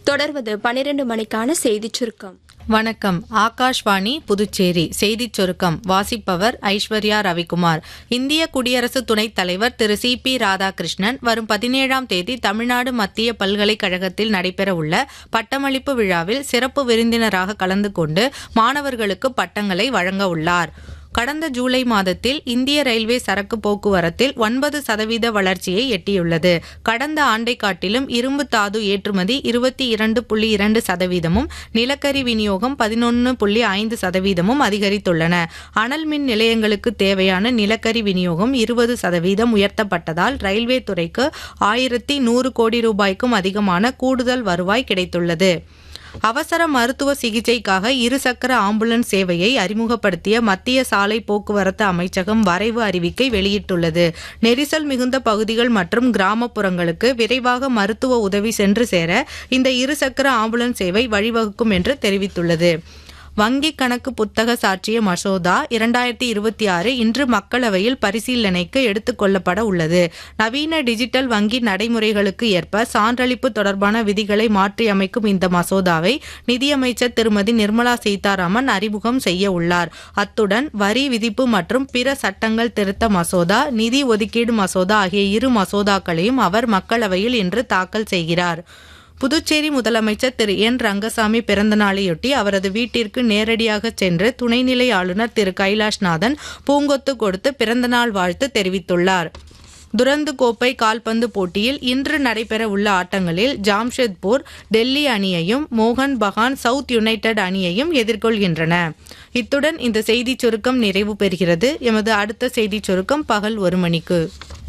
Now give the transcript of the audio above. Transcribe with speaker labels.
Speaker 1: தொடர்வது பனிரெண்டு மணிக்கான செய்திச் சுருக்கம்
Speaker 2: வணக்கம் ஆகாஷ்வாணி புதுச்சேரி செய்திச் சுருக்கம் வாசிப்பவர் ஐஸ்வர்யா ரவிக்குமார் இந்திய குடியரசு துணைத் தலைவர் திரு சி பி ராதாகிருஷ்ணன் வரும் பதினேழாம் தேதி தமிழ்நாடு மத்திய பல்கலைக்கழகத்தில் நடைபெறவுள்ள பட்டமளிப்பு விழாவில் சிறப்பு விருந்தினராக கலந்து கொண்டு மாணவர்களுக்கு பட்டங்களை வழங்க உள்ளார் கடந்த ஜூலை மாதத்தில் இந்திய ரயில்வே சரக்கு போக்குவரத்தில் ஒன்பது சதவீத வளர்ச்சியை எட்டியுள்ளது கடந்த ஆண்டை காட்டிலும் இரும்பு தாது ஏற்றுமதி இருபத்தி இரண்டு புள்ளி இரண்டு சதவீதமும் நிலக்கரி விநியோகம் பதினொன்று புள்ளி ஐந்து சதவீதமும் அதிகரித்துள்ளன அனல் மின் நிலையங்களுக்கு தேவையான நிலக்கரி விநியோகம் இருபது சதவீதம் உயர்த்தப்பட்டதால் ரயில்வே துறைக்கு ஆயிரத்தி நூறு கோடி ரூபாய்க்கும் அதிகமான கூடுதல் வருவாய் கிடைத்துள்ளது அவசர மருத்துவ சிகிச்சைக்காக இருசக்கர ஆம்புலன்ஸ் சேவையை அறிமுகப்படுத்திய மத்திய சாலை போக்குவரத்து அமைச்சகம் வரைவு அறிவிக்கை வெளியிட்டுள்ளது நெரிசல் மிகுந்த பகுதிகள் மற்றும் கிராமப்புறங்களுக்கு விரைவாக மருத்துவ உதவி சென்று சேர இந்த இருசக்கர ஆம்புலன்ஸ் சேவை வழிவகுக்கும் என்று தெரிவித்துள்ளது வங்கி கணக்கு புத்தக சாட்சிய மசோதா இரண்டாயிரத்தி இருபத்தி ஆறு இன்று மக்களவையில் பரிசீலனைக்கு எடுத்துக் கொள்ளப்பட உள்ளது நவீன டிஜிட்டல் வங்கி நடைமுறைகளுக்கு ஏற்ப சான்றளிப்பு தொடர்பான விதிகளை மாற்றியமைக்கும் இந்த மசோதாவை நிதியமைச்சர் திருமதி நிர்மலா சீதாராமன் அறிமுகம் செய்ய உள்ளார் அத்துடன் வரி விதிப்பு மற்றும் பிற சட்டங்கள் திருத்த மசோதா நிதி ஒதுக்கீடு மசோதா ஆகிய இரு மசோதாக்களையும் அவர் மக்களவையில் இன்று தாக்கல் செய்கிறார் புதுச்சேரி முதலமைச்சர் திரு என் ரங்கசாமி பிறந்த நாளையொட்டி அவரது வீட்டிற்கு நேரடியாக சென்று துணைநிலை ஆளுநர் திரு கைலாஷ்நாதன் பூங்கொத்து கொடுத்து பிறந்தநாள் வாழ்த்து தெரிவித்துள்ளார் துரந்து கோப்பை கால்பந்து போட்டியில் இன்று நடைபெற உள்ள ஆட்டங்களில் ஜாம்ஷெத்பூர் டெல்லி அணியையும் மோகன் பகான் சவுத் யுனைடெட் அணியையும் எதிர்கொள்கின்றன இத்துடன் இந்த செய்திச் சுருக்கம் நிறைவு பெறுகிறது எமது அடுத்த செய்திச் சுருக்கம் பகல் ஒரு மணிக்கு